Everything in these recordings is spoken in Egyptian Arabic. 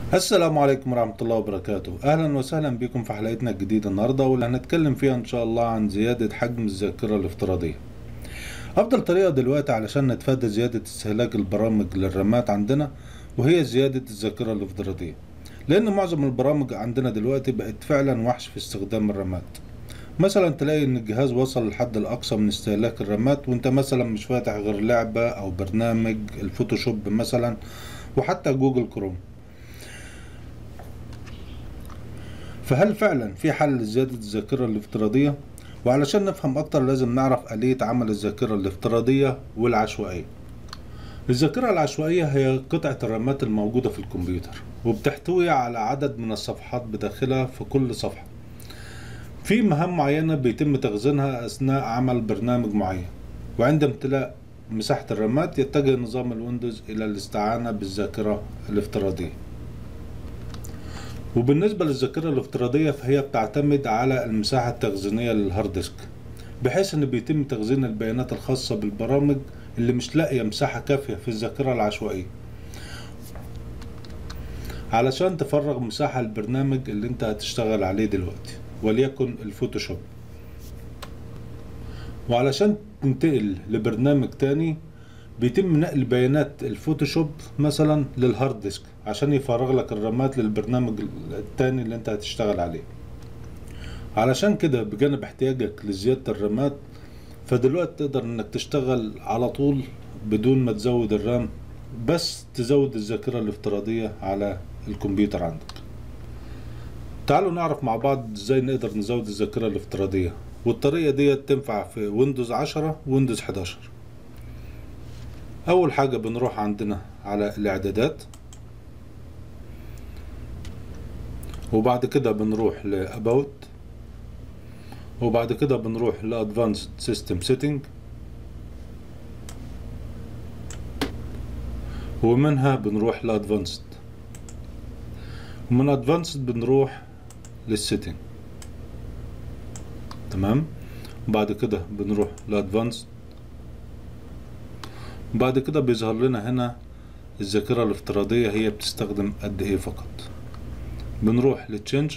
السلام عليكم ورحمة الله وبركاته أهلا وسهلا بكم في حلقتنا الجديدة النهاردة واللي هنتكلم فيها إن شاء الله عن زيادة حجم الذاكرة الافتراضية أفضل طريقة دلوقتي علشان نتفادى زيادة استهلاك البرامج للرامات عندنا وهي زيادة الذاكرة الافتراضية لأن معظم البرامج عندنا دلوقتي بقت فعلا وحش في استخدام الرامات مثلا تلاقي ان الجهاز وصل للحد الاقصى من استهلاك الرامات وانت مثلا مش فاتح غير لعبة او برنامج الفوتوشوب مثلا وحتى جوجل كروم فهل فعلا في حل لزيادة الذاكرة الافتراضية؟ وعلشان نفهم أكتر لازم نعرف آلية عمل الذاكرة الافتراضية والعشوائية الذاكرة العشوائية هي قطعة الرامات الموجودة في الكمبيوتر وبتحتوي على عدد من الصفحات بداخلها في كل صفحة في مهام معينة بيتم تخزينها أثناء عمل برنامج معين وعند امتلاء مساحة الرامات يتجه نظام الويندوز إلى الاستعانة بالذاكرة الافتراضية وبالنسبة للذاكرة الافتراضية فهي بتعتمد على المساحة التخزينية للهارد ديسك بحيث ان بيتم تخزين البيانات الخاصة بالبرامج اللي مش لاقية مساحة كافية في الذاكرة العشوائية علشان تفرغ مساحة البرنامج اللي انت هتشتغل عليه دلوقتي وليكن الفوتوشوب وعلشان تنتقل لبرنامج تاني بيتم نقل بيانات الفوتوشوب مثلا للهارد ديسك عشان يفرغ لك الرامات للبرنامج التاني اللي انت هتشتغل عليه علشان كده بجانب احتياجك لزيادة الرامات فدلوقتي تقدر انك تشتغل على طول بدون ما تزود الرام بس تزود الذاكرة الافتراضية على الكمبيوتر عندك تعالوا نعرف مع بعض ازاي نقدر نزود الذاكرة الافتراضية والطريقة دي تنفع في ويندوز 10 ويندوز 11 اول حاجة بنروح عندنا على الاعدادات وبعد كده بنروح ل about وبعد كده بنروح ل advanced system setting ومنها بنروح ل advanced ومن advanced بنروح للسيتنج تمام بعد كده بنروح ل advanced بعد كده بيظهر لنا هنا الذاكرة الافتراضية هي بتستخدم قد ايه فقط بنروح للتشنج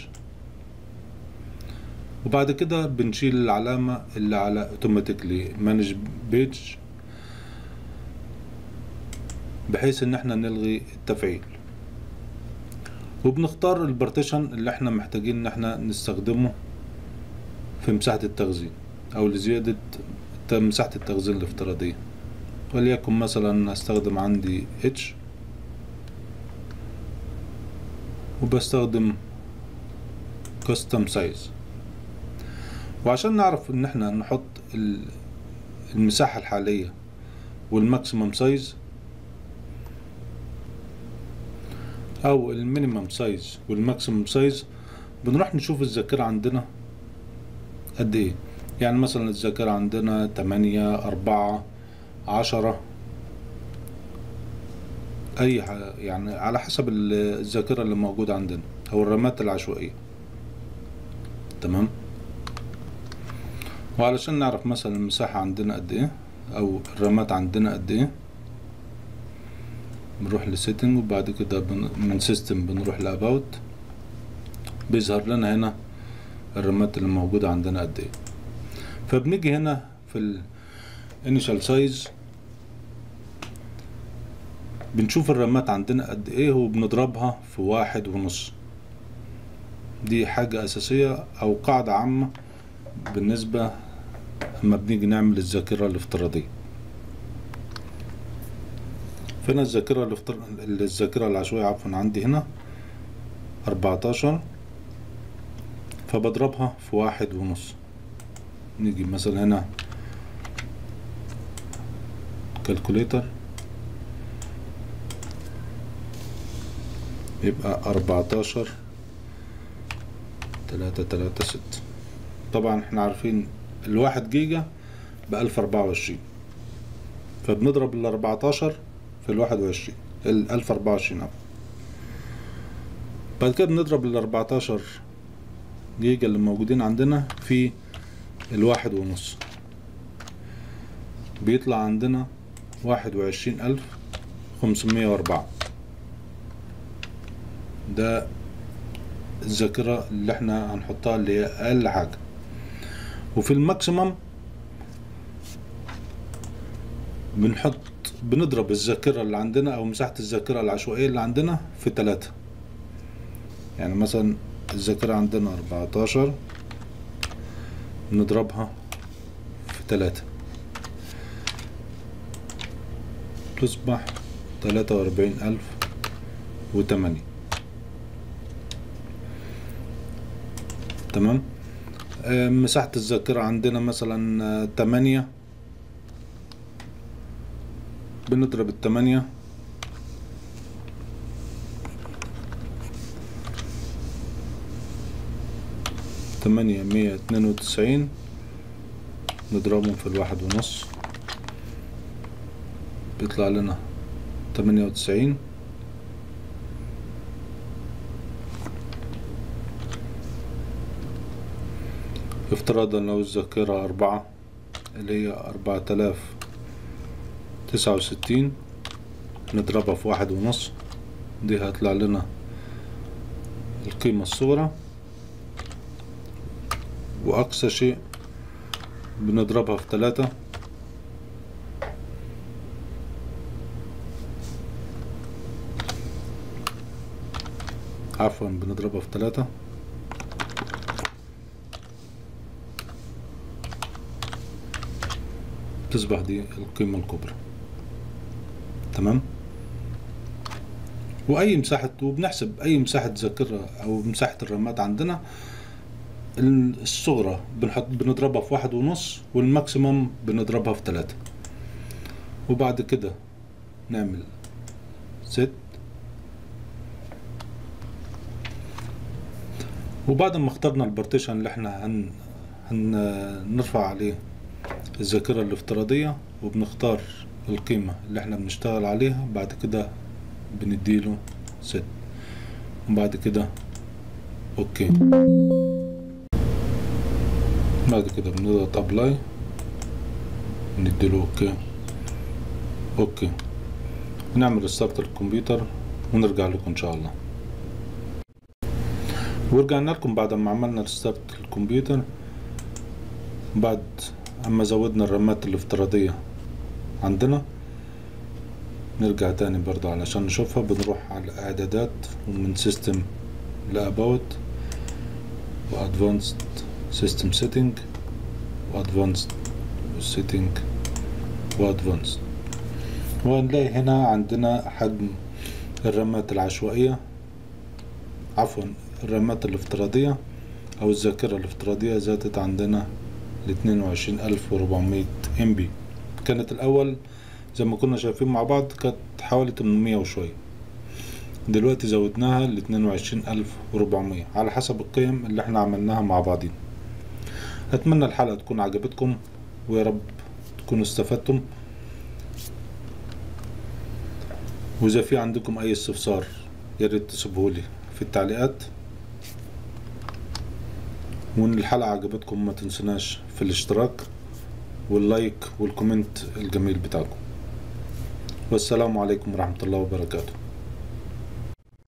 وبعد كده بنشيل العلامة اللي على اوتوماتيكلي مانج بيج بحيث ان احنا نلغي التفعيل وبنختار البارتيشن اللي احنا محتاجين ان احنا نستخدمه في مساحة التخزين او لزيادة مساحة التخزين الافتراضية وليكن مثلا هستخدم عندي اتش وبستخدم كاستم سايز وعشان نعرف ان احنا نحط المساحة الحالية والماكسيمم سايز او المينيمم سايز والماكسيمم سايز بنروح نشوف الذاكرة عندنا قد ايه يعني مثلا الذاكرة عندنا تمانية أربعة عشرة أي يعني على حسب الذاكرة اللي موجودة عندنا أو الرامات العشوائية تمام وعلشان نعرف مثلا المساحة عندنا قد ايه أو الرامات عندنا قد ايه بنروح لسيتنج وبعد كده بن... من سيستم بنروح لأباوت بيظهر لنا هنا الرامات اللي موجودة عندنا قد ايه فبنيجي هنا في ال initial size بنشوف الرامات عندنا قد ايه وبنضربها في واحد ونص دي حاجة أساسية أو قاعدة عامة بالنسبة لما بنيجي نعمل الذاكرة الافتراضية فهنا الذاكرة الافتر... الذاكرة العشوائية عفوا عندي هنا أربعتاشر فبضربها في واحد ونص نيجي مثلا هنا كالكوليتر يبقى أربعتاشر تلاتة تلاتة ستة طبعا احنا عارفين الواحد جيجا بألف أربعة وعشرين فبنضرب الأربعتاشر في الواحد وعشرين الألف أربعة وعشرين عفوا بعد كده بنضرب الأربعتاشر جيجا اللي موجودين عندنا في الواحد ونص بيطلع عندنا واحد وعشرين ألف خمسمية وأربعة ده الذاكرة اللي احنا هنحطها اللي هي اقل حاجة وفي الماكسيمم بنحط بنضرب الذاكرة اللي عندنا او مساحة الذاكرة العشوائية اللي عندنا في تلاتة يعني مثلا الذاكرة عندنا 14 نضربها في تلاتة تصبح تلاتة وأربعين ألف وتمانية تمام آه، مساحة الذاكرة عندنا مثلا آه، تمانية بنضرب التمانية تمانية مية اتنين وتسعين نضربهم في الواحد ونص بيطلع لنا تمانية وتسعين افتراضا لو الذاكرة أربعة اللي هي أربعة آلاف تسعة وستين نضربها في واحد ونص دي هيطلع لنا القيمة الصغرى وأقصى شيء بنضربها في تلاتة عفوا بنضربها في تلاتة تصبح دي القيمة الكبرى تمام وأي مساحة وبنحسب أي مساحة ذاكرة أو مساحة الرامات عندنا الصغرى بنحط بنضربها في واحد ونص والماكسيمم بنضربها في تلاتة وبعد كده نعمل ست وبعد ما اخترنا البارتيشن اللي احنا هن هنرفع عليه الذاكرة الافتراضية وبنختار القيمة اللي احنا بنشتغل عليها بعد كده بنديله ست وبعد كده اوكي بعد كده بنضغط ابلاي نديله اوكي اوكي نعمل ستارت الكمبيوتر ونرجع لكم ان شاء الله ورجعنا لكم بعد ما عملنا ريستارت الكمبيوتر بعد اما زودنا الرامات الافتراضية عندنا نرجع تاني برضه علشان نشوفها بنروح على اعدادات ومن سيستم لاباوت وادفانسد سيستم سيتنج وادفانسد سيتنج وادفانسد وهنلاقي هنا عندنا حجم الرامات العشوائية عفوا الرامات الافتراضية أو الذاكرة الافتراضية زادت عندنا لاتنين وعشرين ألف وربعمية ام بي كانت الأول زي ما كنا شايفين مع بعض كانت حوالي تمنمية وشوية دلوقتي زودناها لاتنين وعشرين ألف وربعمية على حسب القيم اللي احنا عملناها مع بعضين أتمنى الحلقة تكون عجبتكم ويا رب تكونوا استفدتم وإذا في عندكم أي استفسار يا ريت تسيبهولي في التعليقات وإن الحلقة عجبتكم ما تنسوناش في الاشتراك واللايك والكومنت الجميل بتاعكم والسلام عليكم ورحمة الله وبركاته